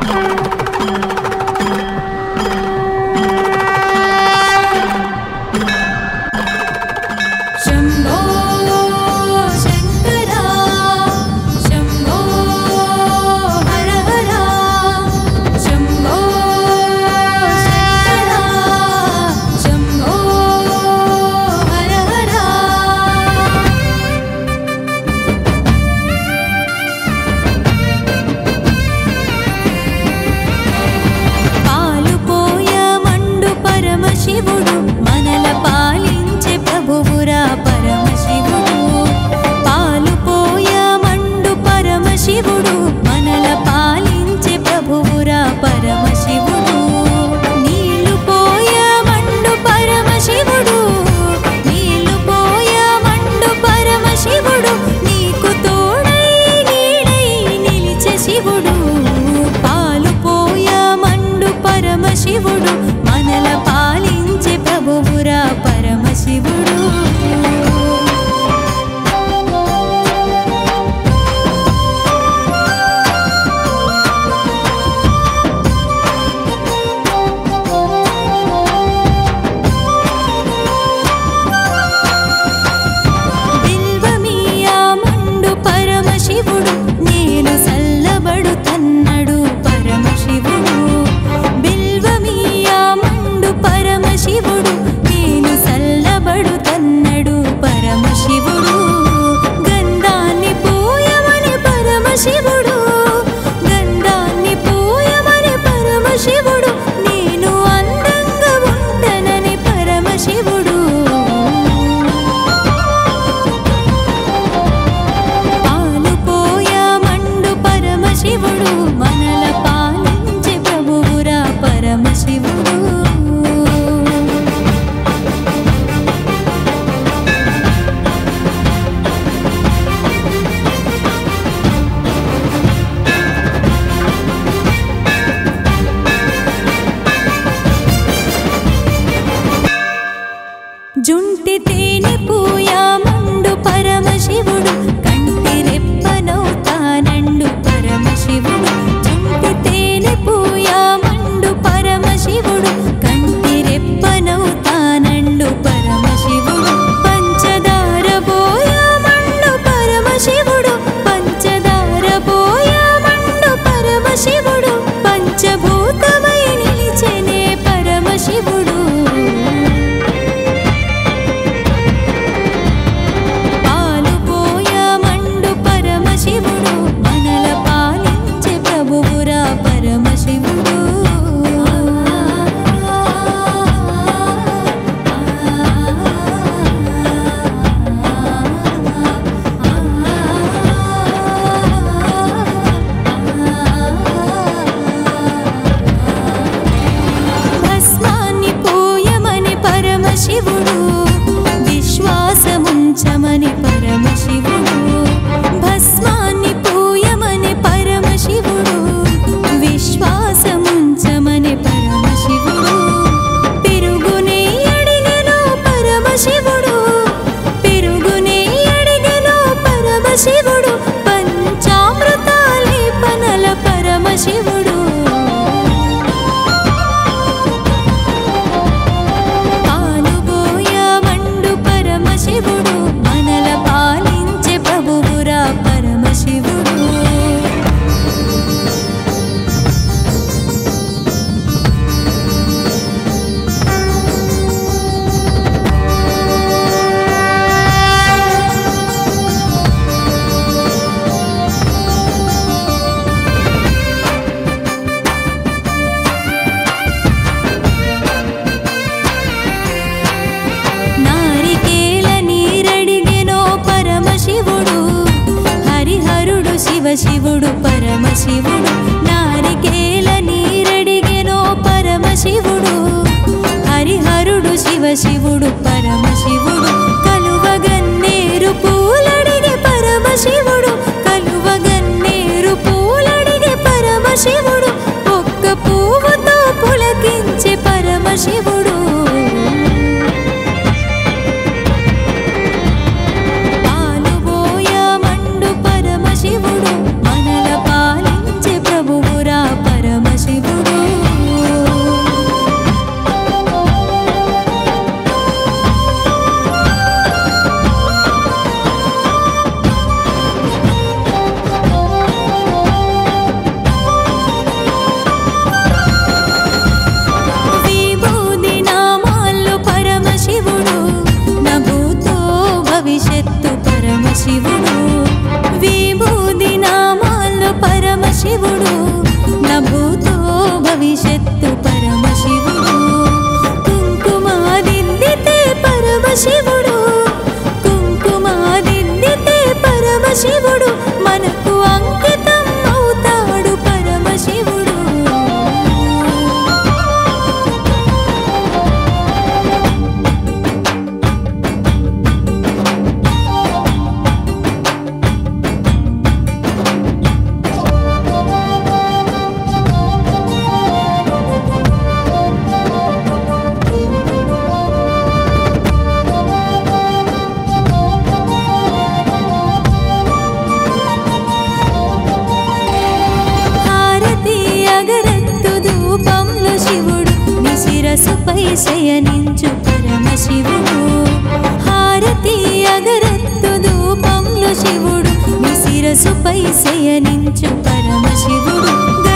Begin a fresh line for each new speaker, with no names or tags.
शम्भो शङ्करा शम्भो हर हर शम्भो शङ्करा शम्भो हर हर పాలు పోయమండు పరమశివుడు మనల పాలించే ప్రభువురా పరమశివుడు పాలు పోయమండు పరమశివుడు మనల పాలించే ప్రభువురా పరమశివుడు నీళ్లు పోయమండు పరమశివుడు నీళ్లు పోయమండు పరమశివుడు నీకు తోడై నీడై నిలిచే శివుడు పాలు పోయమండు పరమశివుడు మనల పాలించే ప్రభువురా పరమశివుడు బిల్వమీయామండు పరమశివుడు నేను సల్లబడు తన్నడు పరమశివుడు బిల్వమీయామండు పరమశివుడు నేను సల్లబడు తన్నడు పరమశివుడు గంధాన్ని పోయమని పరమశివుడు గంధాన్ని పోయమని పరమశివుడు నేను అందంగా ఉంటనని పరమశివుడు పాలు పోయమండు పరమశివుడు మనల పాలించే ప్రభువురా పరమశివుడు జుంటి తేనె పూయామండు పరమశివుడు కంటి రెప్పనవుతానండు పరమశివుడు జుంటి తేనె పూయామండు పరమశివుడు కంటి రెప్పనవుతానండు పరమశివుడు పంచదార పోయామండు పరమశివుడు పంచదార పోయామండు పరమశివుడు పంచభూతమై నిలిచెనే పరమశివుడు పాలు పోయమండు పరమశివుడు మనల పాలించే ప్రభువురా పరమశివుడు భస్మాన్ని పోయమని పరమశివుడు విశ్వాసముంచమని పరమశివుడు భస్మాన్ని పోయమని పరమశివుడు విశ్వాసముంచమని పరమశివుడు పెరుగునే అడిగను పరమశివుడు పెరుగునే అడిగను పరమశివుడు పంచామృతాలే పనల పరమశివుడు పాలు పోయమండు పరమశివుడు మనల పాలించే ప్రభువురా పరమశివుడు నారికేల నీరడిగెనో పరమశివుడు హరిహరుడు శివ శివుడు పరమశివుడు నారికేల నీరడిగెనో పరమశివుడు హరిహరుడు శివ శివుడు పరమశివుడు కలువగన్నేరు పూలడిగే పరమశివుడు కలువగన్నేరు పూలడిగే పరమశివుడు ఒక్క పువ్వుతో పులకించే పరమశివుడు పాలు పోయమండు పరమశివుడు మనల పాలించే ప్రభువురా పరమ భవిష్యత్తు పరమశివుడు కుంకుమాదిందితే పరమశివుడు కుంకుమాదిందితే పరమశివుడు మనకు అంకితం అవుతాడు పరమశివుడు హారతి అగరత్తు ధూపంలో శివుడు నీ శిరసుపై శయనించు పరమశివుడు హారతి అగరత్తు ధూపంలో శివుడు నీ శిరసుపై శయనించు పరమశివుడు